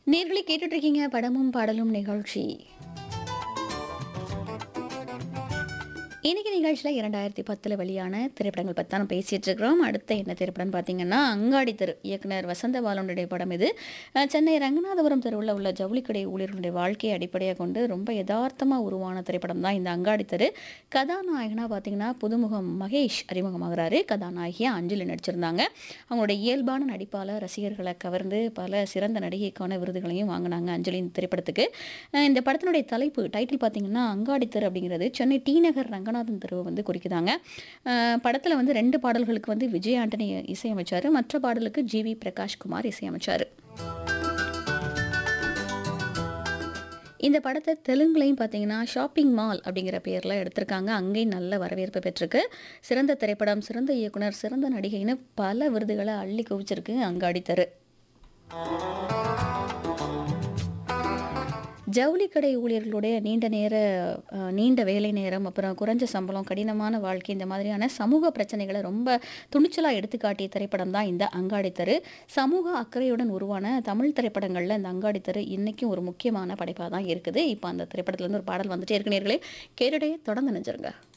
நேர்களை கேட்டுட்டு இருக்கீங்க படமும் பாடலும் நிகழ்ச்சி இன்னைக்கு நிகழ்ச்சியில் இரண்டாயிரத்தி பத்தில் வெளியான திரைப்படங்கள் பற்றி தான் பேசிகிட்டு இருக்கிறோம் அடுத்த என்ன திரைப்படம்னு பார்த்தீங்கன்னா அங்காடி தெரு இயக்குனர் வசந்த பாலனுடைய படம் இது அஹ் சென்னை ரங்கநாதபுரம் தெருவில் உள்ள ஜவுளிக்கடை ஊழியர்களுடைய வாழ்க்கையை அடிப்படையாக கொண்டு ரொம்ப யதார்த்தமாக உருவான திரைப்படம் தான் இந்த அங்காடி தெரு கதாநாயகனாக பார்த்தீங்கன்னா புதுமுகம் மகேஷ் அறிமுகமாகிறாரு கதாநாயகியாக அஞ்சலி நடிச்சிருந்தாங்க அவங்களுடைய இயல்பான நடிப்பால் ரசிகர்களை கவர்ந்து பல சிறந்த நடிகைக்கான விருதுகளையும் வாங்கினாங்க அஞ்சலி இந்த திரைப்படத்துக்கு அஹ் இந்த படத்தினுடைய தலைப்பு டைட்டில் பார்த்தீங்கன்னா அங்காடி தெரு அப்படிங்கிறது சென்னை டி நகர் ரங்கநாதன் தெருவை வந்து குறிக்குதாங்க படத்தில் வந்து ரெண்டு பாடல்களுக்கு வந்து விஜய் ஆண்டனி இசையமைச்சார் மற்ற பாடலுக்கு ஜி வி பிரகாஷ்குமார் இசையமைச்சார் இந்த படத்தை தெலுங்குலையும் பார்த்தீங்கன்னா ஷாப்பிங் மால் அப்படிங்கிற பேரில் எடுத்திருக்காங்க அங்கேயும் நல்ல வரவேற்பு பெற்றிருக்கு சிறந்த திரைப்படம் சிறந்த இயக்குனர் சிறந்த நடிகைன்னு பல விருதுகளை அள்ளி குவிச்சிருக்கு அங்காடி தெரு ஜவுளி கடை ஊழியர்களுடைய நீண்ட நேர அஹ், நீண்ட வேலை நேரம் அப்புறம் குறைஞ்ச சம்பளம் கடினமான வாழ்க்கை இந்த மாதிரியான சமூக பிரச்சனைகளை ரொம்ப துணிச்சலாக எடுத்துக்காட்டிய திரைப்படம் தான் இந்த அங்காடித்தரு சமூக அக்கறையுடன் உருவான தமிழ் திரைப்படங்களில் இந்த அங்காடித்தரு இன்னைக்கும் ஒரு முக்கியமான படைப்பாக தான் இருக்குது இப்போ அந்த திரைப்படத்துலேருந்து ஒரு பாடல் வந்துட்டே இருக்கு நேர்களே கேட்டுட்டே தொடர்ந்து நினைச்சிருங்க